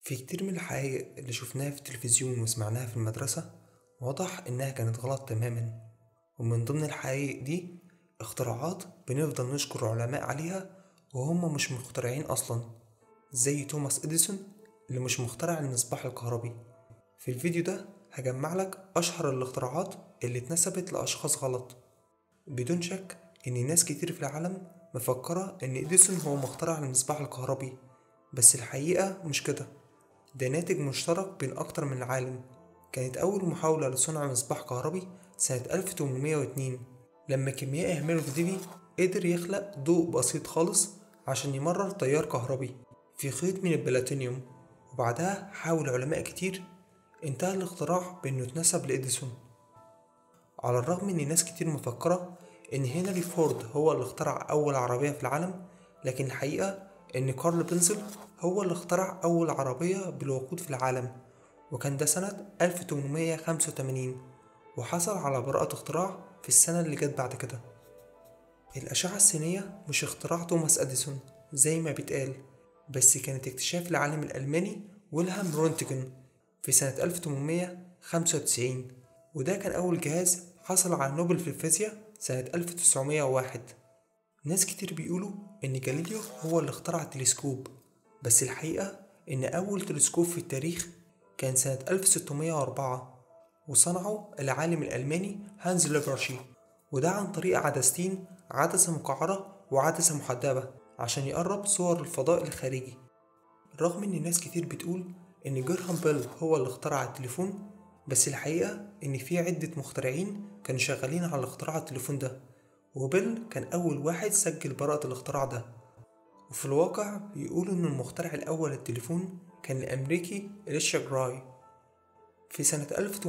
في كتير من الحقائق اللي شفناها في التلفزيون وسمعناها في المدرسة واضح إنها كانت غلط تماما ومن ضمن الحقائق دي اختراعات بنفضل نشكر علماء عليها وهم مش مخترعين أصلا زي توماس إديسون اللي مش مخترع المصباح الكهربي في الفيديو ده هجمع لك أشهر الاختراعات اللي اتنسبت لأشخاص غلط بدون شك إن ناس كتير في العالم مفكرة إن إديسون هو مخترع المصباح الكهربي بس الحقيقة مش كده ده ناتج مشترك بين أكتر من عالم كانت أول محاولة لصنع مصباح كهربي سنة 1802 لما كيميائي هيرمينوف ديفي قدر يخلق ضوء بسيط خالص عشان يمرر تيار كهربي في خيط من البلاتينيوم وبعدها حاول علماء كتير انتهى الاختراع بأنه اتنسب لإديسون على الرغم إن ناس كتير مفكرة إن هنري فورد هو اللي اخترع أول عربية في العالم لكن الحقيقة إن كارل بنزل هو اللي اخترع أول عربية بالوقود في العالم وكان ده سنة 1885 وحصل على براءة اختراع في السنة اللي جت بعد كده الأشعة السينية مش اختراع توماس أديسون زي ما بيتقال بس كانت اكتشاف العالم الألماني ويلهام رونتجن في سنة 1895 وده كان أول جهاز حصل على نوبل في الفيزياء سنة 1901 ناس كتير بيقولوا إن جاليليو هو اللي اخترع التلسكوب بس الحقيقة إن أول تلسكوب في التاريخ كان سنة 1604 وصنعه العالم الألماني هانز ليفرشي وده عن طريق عدستين عدسة مقعرة وعدسة محدبة عشان يقرب صور الفضاء الخارجي رغم إن ناس كتير بتقول إن جرهام بيل هو اللي اخترع التليفون بس الحقيقة إن في عدة مخترعين كانوا شغالين على اختراع التليفون ده وبيل كان أول واحد سجل براءة الاختراع ده وفي الواقع بيقولوا إن المخترع الأول للتليفون كان الأمريكي ريتشارد جراي في سنة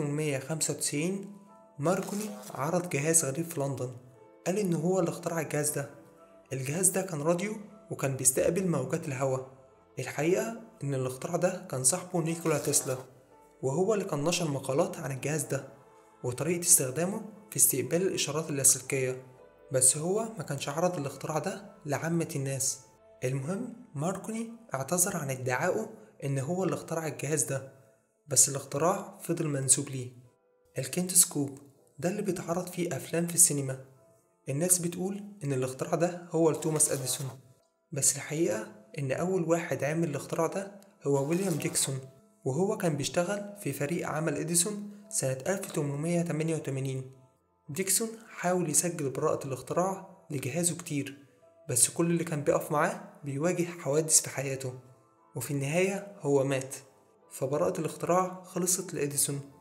1895 ماركوني عرض جهاز غريب في لندن قال إن هو اللي اخترع الجهاز ده الجهاز ده كان راديو وكان بيستقبل موجات الهواء الحقيقة إن الاختراع ده كان صاحبه نيكولا تسلا وهو اللي كان نشر مقالات عن الجهاز ده وطريقة استخدامه في استقبال الإشارات اللاسلكية بس هو ما كانش عرض الاختراع ده لعامة الناس المهم ماركوني اعتذر عن ادعائه إن هو اللي اخترع الجهاز ده بس الاختراع فضل منسوب ليه الكينتسكوب ده اللي بيتعرض فيه أفلام في السينما الناس بتقول إن الاختراع ده هو لتوماس أديسون بس الحقيقة إن أول واحد عمل الاختراع ده هو ويليام ديكسون وهو كان بيشتغل في فريق عمل إديسون سنة 1888 ديكسون حاول يسجل براءة الاختراع لجهازه كتير بس كل اللي كان بيقف معاه بيواجه حوادث في حياته وفي النهاية هو مات فبراءة الاختراع خلصت لإديسون